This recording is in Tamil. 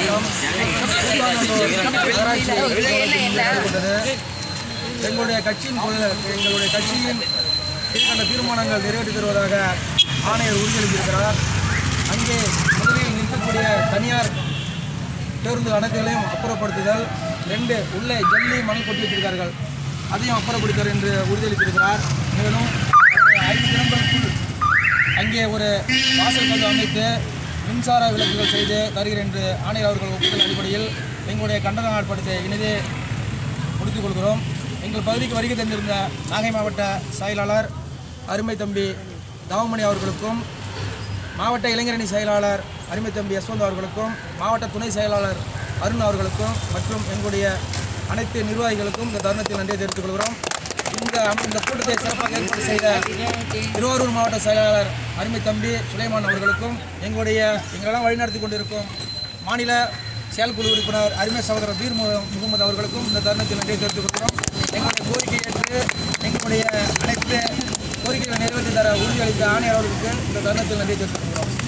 மாவட்டம் திருவாரூர் நகராட்சி ஏற்பட்டது எங்களுடைய கட்சியின் கொள்கை- எங்களுடைய கட்சியின் கீழ்கண்ட தீர்மானங்கள் நிறைவேற்றி தருவதாக ஆணையர் உறுதியளித்திருக்கிறார் அங்கே முதலில் நிற்கக்கூடிய தனியார் பேருந்து அனைத்துகளையும் அப்புறப்படுத்துதல் ரெண்டு உள்ளே ஜல்லி மணல் கொட்டி வச்சிருக்கார்கள் அதையும் அப்புறப்படுத்துவார் என்று உறுதியளித்திருக்கிறார் மேலும் ஒரு ஐந்து தினங்களுக்குள் அங்கே ஒரு வாசல் கல் அமைத்து மின்சார விளக்குகள் செய்து தருகிறேன் என்று ஆணையர் அவர்கள் ஒப்புதல் அடிப்படையில் எங்களுடைய கண்டன ஆர்ப்பாட்டத்தை இனிதே முடித்துக் கொள்கிறோம் எங்கள் பகுதிக்கு வருகை தந்திருந்த நாகை மாவட்ட செயலாளர் அருமை தம்பி தவமணி அவர்களுக்கும் மாவட்ட இளைஞரணி செயலாளர் அருமை தம்பி யஸ்வந்த் அவர்களுக்கும் மாவட்ட துணை செயலாளர் அருண் அவர்களுக்கும் மற்றும் எங்களுடைய அனைத்து நிர்வாகிகளுக்கும் இந்த தருணத்தில் நன்றியை தெரிவித்துக் கொள்கிறோம் இந்த அம- இந்த கூட்டத்தை சிறப்பாக ஏற்பாடு செய்த திருவாரூர் மாவட்ட செயலாளர் அருமை தம்பி சுலைமான் அவர்களுக்கும் எங்களுடைய எங்களெல்லாம் வழிநடத்தி கொண்டிருக்கும் மாநில செயற்குழு உறுப்பினர் அருமை சகோதரர் பீர் மு- முகமது அவர்களுக்கும் இந்த தருணத்தில் நன்றியை தெரிவித்துக் கொள்கிறோம் எங்களுடைய கோரிக்கை ஏற்று எங்களுடைய அனைத்து கோரிக்கைகளை நிறைவேற்றி தர உறுதியளித்த ஆணையர் அவர்களுக்கு இந்த தருணத்தில் நன்றியை தெரிவித்துக் கொள்கிறோம்